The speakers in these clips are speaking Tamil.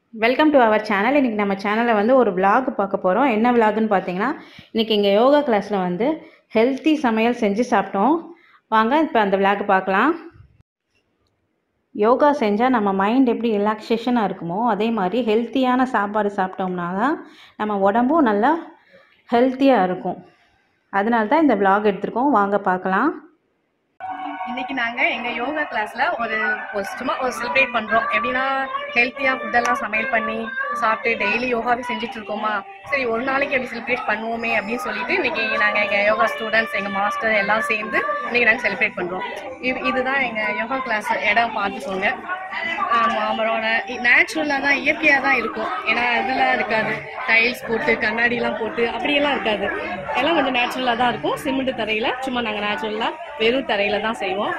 வெல்கம் டு அவர் சேனல் இன்றைக்கி நம்ம சேனலில் வந்து ஒரு vlog பார்க்க போகிறோம் என்ன விலாகுன்னு பார்த்தீங்கன்னா இன்றைக்கி இங்கே யோகா கிளாஸில் வந்து ஹெல்த்தி சமையல் செஞ்சு சாப்பிட்டோம் வாங்க இப்போ அந்த vlog பார்க்கலாம் யோகா செஞ்சால் நம்ம மைண்ட் எப்படி ரிலாக்ஸேஷனாக இருக்குமோ அதே மாதிரி ஹெல்த்தியான சாப்பாடு சாப்பிட்டோம்னா தான் நம்ம உடம்பும் நல்லா ஹெல்த்தியாக இருக்கும் அதனால தான் இந்த vlog எடுத்திருக்கோம் வாங்க பார்க்கலாம் இன்னைக்கு நாங்க எங்க யோகா கிளாஸ்ல ஒரு ஒரு சும்மா ஒரு செலிப்ரேட் பண்றோம் எப்படின்னா ஹெல்த்தியா ஃபுட்டெல்லாம் சமையல் பண்ணி சாப்பிட்டு டெய்லி யோகாவே செஞ்சுட்டு இருக்கோமா சரி ஒரு நாளைக்கு எப்படி செலிப்ரேட் பண்ணுவோமே அப்படின்னு சொல்லிட்டு இன்னைக்கு நாங்க எங்க யோகா ஸ்டூடெண்ட்ஸ் எங்க மாஸ்டர் எல்லாம் சேர்ந்து இன்னைக்கு நாங்க செலிப்ரேட் பண்றோம் இது இதுதான் எங்க யோகா கிளாஸ் இடம் பார்த்துக்கோங்க அவரோட நேச்சுரலாக தான் இயற்கையாக தான் இருக்கும் ஏன்னா இதெல்லாம் இருக்காது டைல்ஸ் போட்டு கண்ணாடிலாம் போட்டு அப்படியெல்லாம் இருக்காது எல்லாம் கொஞ்சம் நேச்சுரலாக தான் இருக்கும் சிமெண்ட் தரையில் சும்மா நாங்கள் நேச்சுரலாக வெறும் தரையில் தான் செய்வோம்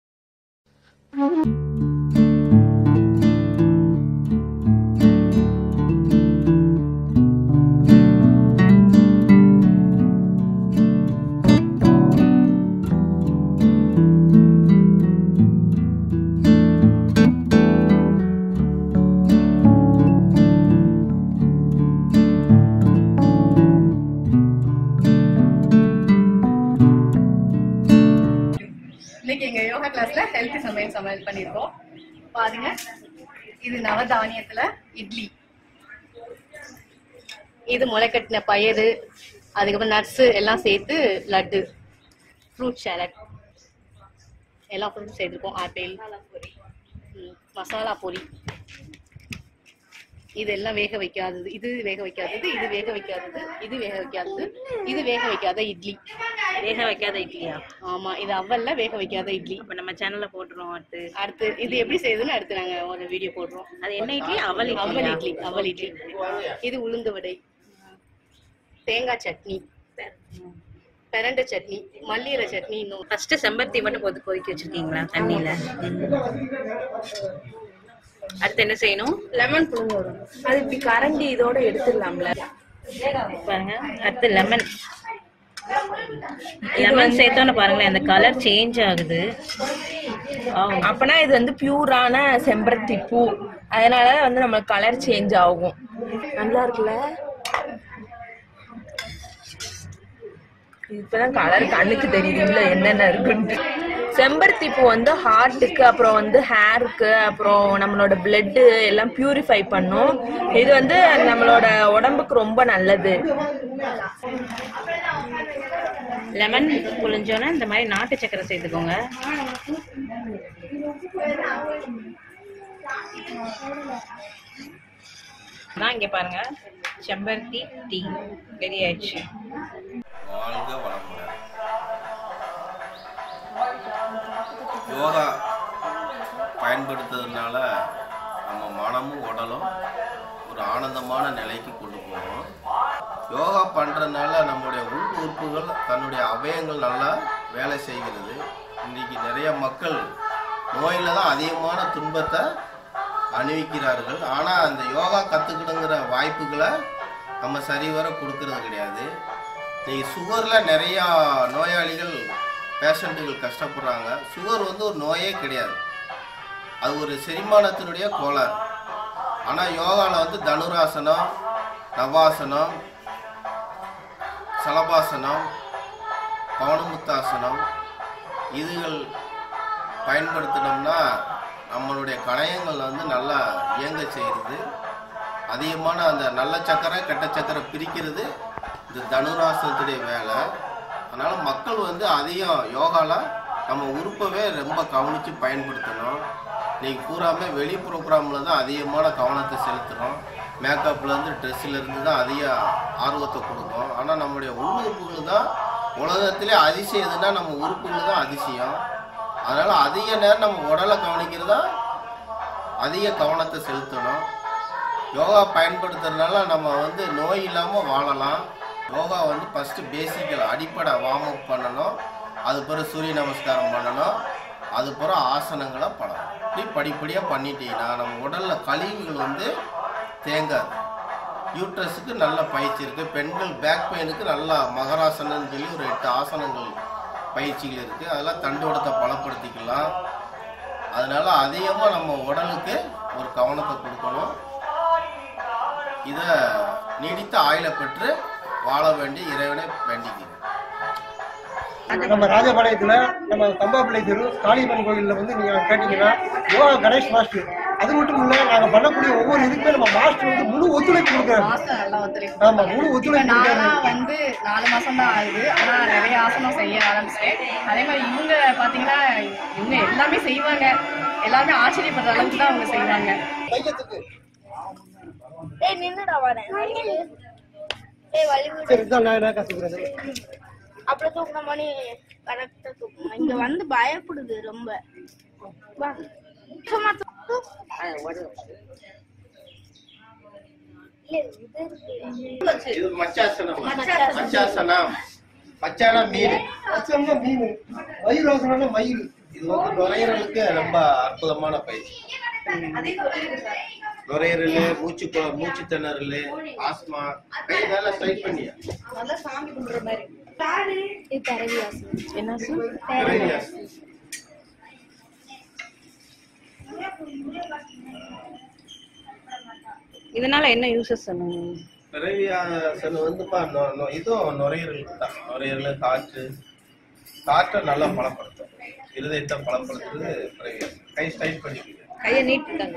இன்னைக்கு எங்க யோகா கிளாஸ்ல ஹெல்த்தி சமையல் சமையல் பண்ணிருக்கோம் பாருங்க இது நவதானியத்துல இட்லி இது முளைக்கட்டின பயறு அதுக்கப்புறம் நட்ஸ் எல்லாம் சேர்த்து லட்டு ஃப்ரூட் சாலட் எல்லா ஃப்ரூட்டும் சேர்த்துருக்கோம் ஆப்பிள் ம், மசாலா பொரி இது எல்லாம் வேக வைக்காதது இது வேக வைக்காதது இது வேக வைக்காதது இது வேக வைக்காதது இது வேக வைக்காத இட்லி வேக வைக்காத இட்லியா ஆமா இது அவல்ல வேக வைக்காத இட்லி அப்போ நம்ம சேனலில் போட்டுருவோம் அடுத்து அடுத்து இது எப்படி செய்யுதுன்னு அடுத்து நாங்க ஒரு வீடியோ போடுறோம் அது என்ன இட்லி அவல் அவல் இட்லி அவல் இட்லி இது உளுந்து வடை தேங்காய் சட்னி பிரண்டை சட்னி மல்லியில சட்னி இன்னும் ஃபர்ஸ்ட் செம்பருத்தி மட்டும் கொதி கொதிக்க வச்சிருக்கீங்களா தண்ணியில அடுத்து என்ன செய்யணும் லெமன் புழுங்க வரும் அது இப்படி கரண்டி இதோட எடுத்துடலாம்ல பாருங்க அடுத்து லெமன் லெமன் சேர்த்தோன்னு பாருங்களேன் அந்த கலர் சேஞ்ச் ஆகுது Wow. அப்பனா இது வந்து பியூரான செம்பருத்தி பூ அதனால வந்து நம்மளுக்கு கலர் சேஞ்ச் ஆகும் நல்லா இருக்குல்ல இப்பதான் கலர் கண்ணுக்கு தெரியுதுங்களா என்னென்ன இருக்குன்ட்டு செம்பருத்தி பூ வந்து ஹார்ட்டுக்கு அப்புறம் வந்து ஹேருக்கு அப்புறம் நம்மளோட பிளட்டு எல்லாம் பியூரிஃபை பண்ணும் இது வந்து நம்மளோட உடம்புக்கு ரொம்ப நல்லது லெமன் புழிஞ்சோன்னா இந்த மாதிரி நாட்டு சக்கரை சேர்த்துக்கோங்க நான் இங்க பாருங்க செம்பருத்தி டீ ரெடி ஆயிடுச்சு வாழ்க வளமுடன் யோகா பயன்படுத்துறதுனால நம்ம மனமும் உடலும் ஒரு ஆனந்தமான நிலைக்கு கொண்டு போகும் யோகா பண்ணுறதுனால நம்முடைய உள் உறுப்புகள் தன்னுடைய அவயங்கள் நல்லா வேலை செய்கிறது இன்றைக்கி நிறைய மக்கள் நோயில் தான் அதிகமான துன்பத்தை அனுபவிக்கிறார்கள் ஆனால் அந்த யோகா கற்றுக்கணுங்கிற வாய்ப்புகளை நம்ம சரிவர கொடுக்கறது கிடையாது இன்னைக்கு சுகரில் நிறையா நோயாளிகள் பேஷண்ட்டுகள் கஷ்டப்படுறாங்க சுகர் வந்து ஒரு நோயே கிடையாது அது ஒரு செரிமானத்தினுடைய கோளாறு ஆனால் யோகாவில் வந்து தனுராசனம் நவாசனம் சலபாசனம் பவனமுத்தாசனம் இதுகள் பயன்படுத்தினோம்னா நம்மளுடைய கணையங்கள் வந்து நல்லா இயங்க செய்கிறது அதிகமான அந்த நல்ல சக்கரை கெட்ட சக்கரை பிரிக்கிறது இந்த தனுராசனத்துடைய வேலை அதனால் மக்கள் வந்து அதிகம் யோகாவில் நம்ம உறுப்பவே ரொம்ப கவனித்து பயன்படுத்தணும் இன்னைக்கு பூராமே வெளி ப்ரோக்ராமில் தான் அதிகமான கவனத்தை செலுத்துகிறோம் மேக்கப்லேருந்து ட்ரெஸ்ஸிலேருந்து தான் அதிக ஆர்வத்தை கொடுக்கும் ஆனால் நம்முடைய உள் உறுப்புகள் தான் உலகத்திலே அதிசயம் எதுனா நம்ம உறுப்புகள் தான் அதிசயம் அதனால் அதிக நேரம் நம்ம உடலை கவனிக்கிறதா அதிக கவனத்தை செலுத்தணும் யோகா பயன்படுத்துறதுனால நம்ம வந்து நோய் இல்லாமல் வாழலாம் யோகா வந்து ஃபஸ்ட்டு பேசிக்கல் அடிப்படை வார்ம் அப் பண்ணணும் அது பிறகு சூரிய நமஸ்காரம் பண்ணணும் அது பிறகு ஆசனங்களை பண்ணணும் இப்படி படிப்படியாக பண்ணிட்டீங்கன்னா நம்ம உடலில் கழிவுகள் வந்து தேங்காது யூட்ரஸுக்கு நல்ல பயிற்சி இருக்குது பெண்கள் பேக் பெயினுக்கு நல்லா மகராசனம்னு சொல்லி ஒரு எட்டு ஆசனங்கள் பயிற்சிகள் இருக்குது அதெல்லாம் தண்டுவடத்தை பலப்படுத்திக்கலாம் அதனால அதிகமாக நம்ம உடலுக்கு ஒரு கவனத்தை கொடுக்கணும் இதை நீடித்த ஆயுளை பெற்று வாழ வேண்டி இறைவனை வேண்டிக்கிறேன் நம்ம ராஜபாளையத்துல நம்ம தம்பாப்பிள்ளை தெரு காளியம்மன் கோயில்ல வந்து நீங்க கேட்டீங்கன்னா யோகா கணேஷ் மாஸ்டர் அது மட்டும் இல்ல நாங்க பண்ணக்கூடிய ஒவ்வொரு இதுக்குமே நம்ம மாஸ்டர் வந்து முழு ஒத்துழைப்பு கொடுக்குறாரு மாசம் நல்லா ஒத்துழைப்பு ஆமா முழு இப்ப ஒத்துழைப்பு நானா கொடுக்குறாரு வந்து நாலு மாசம் தான் ஆகுது ஆனா நிறைய ஆசனம் செய்ய ஆரம்பிச்சிட்டேன் அதே மாதிரி இவங்க பாத்தீங்கன்னா இவங்க எல்லாமே செய்வாங்க எல்லாமே ஆச்சரியப்படுற அளவுக்கு தான் அவங்க செய்வாங்க மையத்துக்கு ஏய் நின்னுடா வரேன் ஏய் வலி விடு. சரி இதான் நான் என்ன கத்துக்கிறேன் அப்புறம் தூக்குன மணி கரெக்டா தூக்கணும் இங்க வந்து பயப்படுது ரொம்ப வா சும்மா தூக்கு. இல்ல, இது இருக்கு. இது மச்சாசனம் மச்சாசனம் மச்சானா மீன் அச்சம்னா மீன் மயில் ரோசனா மயில் இது வந்து நுரையீரலுக்கு ரொம்ப அற்புதமான பயிற்சி நுரையீரல் மூச்சு கொ- மூச்சு திணறல் ஆஸ்மா கை நல்லா ஸ்ட்ரைட் பண்ணியா இது தரவியாசம் என்ன சொல் பிறவியாசனம். இதனால என்ன யூசஸ் சொன்னீங்க பிறவியாசனம் வந்துப்பா நொ- நொ- இதுவும் நுரையீரலுக்கு தான் நுரையீரல் காற்று காற்றை நல்லா பலப்படுத்தும் இருதயத்தை பலப்படுத்துறது பிறவியாசனம் கை ஸ்ட்ரைட் பண்ணிக்கோங்க கையை நீட்டுட்டாங்க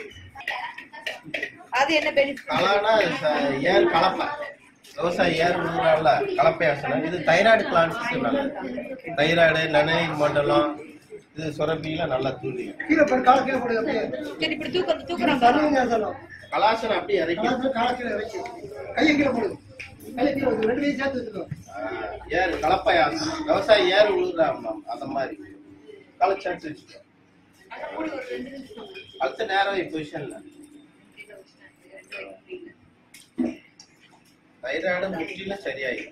அது என்ன பெனிஃபிட் கலானா ச- ஏர் கலப்பை விவசாயி ஏர் விழுறாங்கல்ல கலப்பையாசனம் இது தைராய்டு கிளான்ஸுக்கு நல்லது தைராய்டு நனை மண்டலம் இது சுரப்பிலாம் நல்லா தூண்டிக்கும் கீழே போய் கால கீழே போடுங்க அப்படியே சரி இப்படி தூக்கம் தூக்குறாங்க தருவீங்க கலாசனம் அப்படியே இறக்கி கால கீழே இறக்கி கையை கீழே போடுங்க கையை கீழே போடுங்க ரெண்டு கையும் சேர்த்து வச்சுக்கோ ஏர் கலப்பையாசனம் விவசாயி ஏர் விழுறாங்க அந்த மாதிரி கலச்சாச்சு வச்சுக்கோ அடுத்த நேரம் பொசிஷன்ல தைராய்டு முற்றிலும் சரியாயிடும்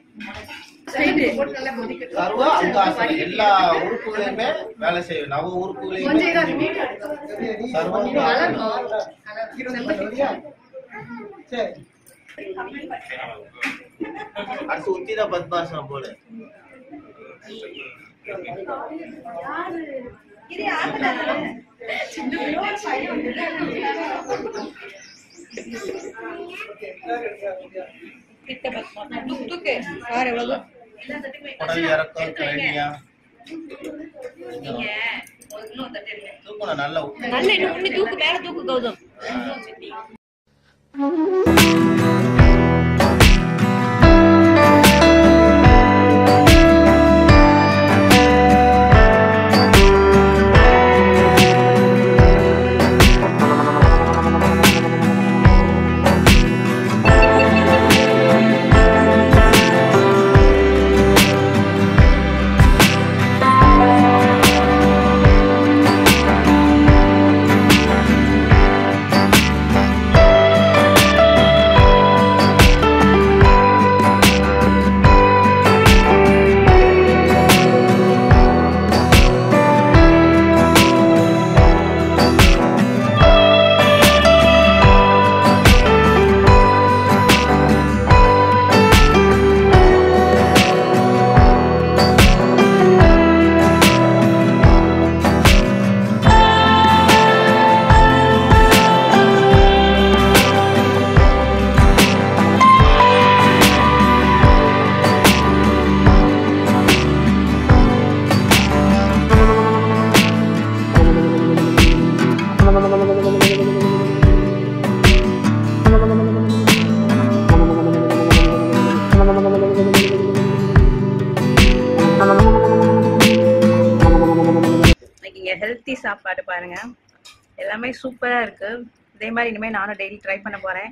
சர்வ அங்காசனம் எல்லா உறுப்புகளையுமே வேலை செய்யும் நவ உறுப்புகளையுமே சர்வ கீழே சரியா சரி அடுத்து உத்திர பத்மாசனம் போடு தூக்கு யார் எவ்வளவு குடல் இறக்கம் கரணியா தூக்கணும் நல்லா உத்து. நல்ல இன்னும் முன்னி தூக்கு மேல தூக்கு கௌதம் இன்னைக்கு இங்கே ஹெல்த்தி சாப்பாடு பாருங்க எல்லாமே சூப்பராக இருக்கு இதே மாதிரி இனிமேல் நானும் டெய்லி ட்ரை பண்ண போகிறேன்